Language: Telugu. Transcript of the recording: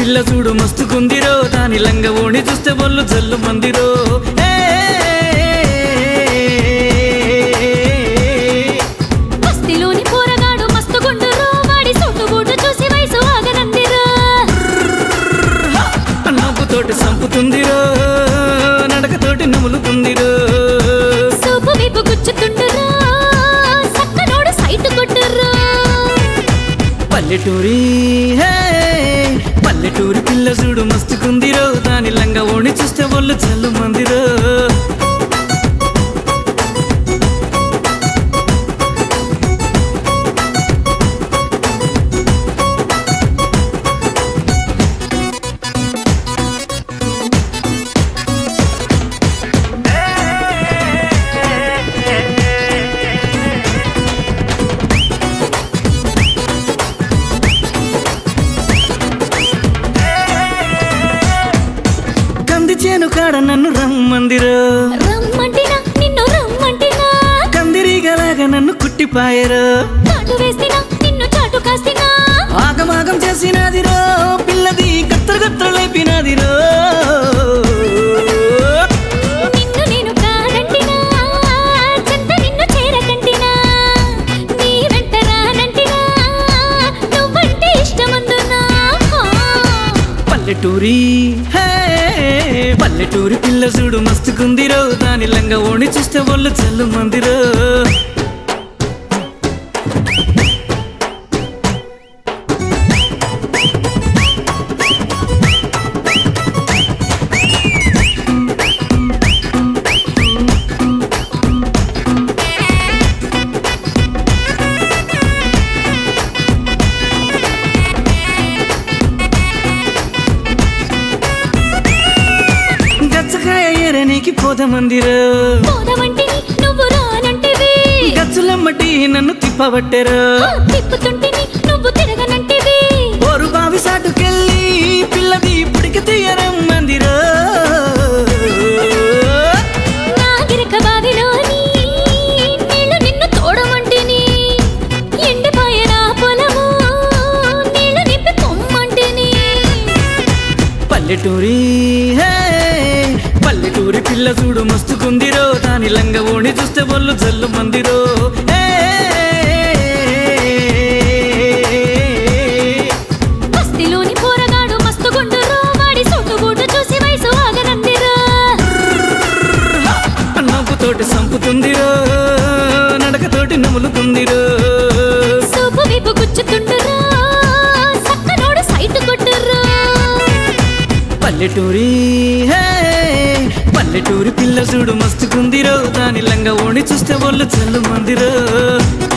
పిల్ల చూడు మస్తుకుందిరో దాని లంగ ఓణి చూస్తే ఒళ్ళు జల్లు మందిరో ఏ, బస్తీలోని పోరగాడు మస్తు గుండురో వాడి సొట్టు బూటు చూసి వయసు ఆగనందిరా నవ్వుతోటి సంపుతుందిరో నడకతోటి నములుతుందిరో సూపు వీపు గుచ్చుతుండురా సక్కనోడు సైట్ కొట్టురా పల్లెటూరి హే, పల్లెటూరి పిల్ల చూడు మస్తుకుందిరో దాని లంగ ఓణి చూస్తే ఒళ్ళు జల్లు మందిరో కంది చేను కాడ నన్ను రమ్మందిరో రమ్మంటినా నిన్ను రమ్మంటినా కందిరీగలాగా నన్ను కుట్టిపాయరో చాటు వేసినా నిన్ను చాటు కాసినా ఆగమాగం చేసినదిరో పిల్లది గత్తరు గత్తరు లేపినదిరో నిన్ను నేను కాదంటినా చెంత నిన్ను చేరకంటినా నీ వెంట రానంటినా నువ్వంటే ఇష్టమందునా పల్లెటూరి హే, పల్లెటూరి పిల్ల చూడు మస్తుకుందిరో దాని లంగ ఓణి చూస్తే ఒళ్ళు చల్లు మందిరో గచ్చకాయ ఏరనీకి పోదమందిరో పోదవంటిని నువ్వు రానంటివి గచ్చులమ్మటి నన్ను తిప్పబట్టెరో ఆ తిప్పుతుంటిని నువ్వు తిరగనంటివి ఓరు బావి సాటుకెళ్ళి పిల్లది పుడికి తీయరమ్మందిరో నా గిరక బావిలోని నీళ్లు నిన్ను తోడమంటిని ఎండిపోయే నా పొలము నీళ్లు నింపి పొమ్మంటిని పల్లెటూరి హే, పల్లెటూరి పిల్ల చూడు మస్తుకుందిరో దాని లంగ ఓణి చూస్తే ఒళ్ళు జల్లు మందిరో ఏ, బస్తీలోని పోరగాడు మస్తు గుండురో వాడి సొట్టు బూటు చూసి వయసు ఆగనందిరా నవ్వుతోటి సంపుతుందిరో నడకతోటి నములుతుందిరో సూపు వీపు గుచ్చుతుండురా సక్కనోడు సైట్ కొట్టురా పల్లెటూరి హే, పల్లెటూరి పిల్ల చూడు మస్తుకుందిరో దాని లంగ ఓణి చూస్తే ఒళ్ళు చల్లు మందిరో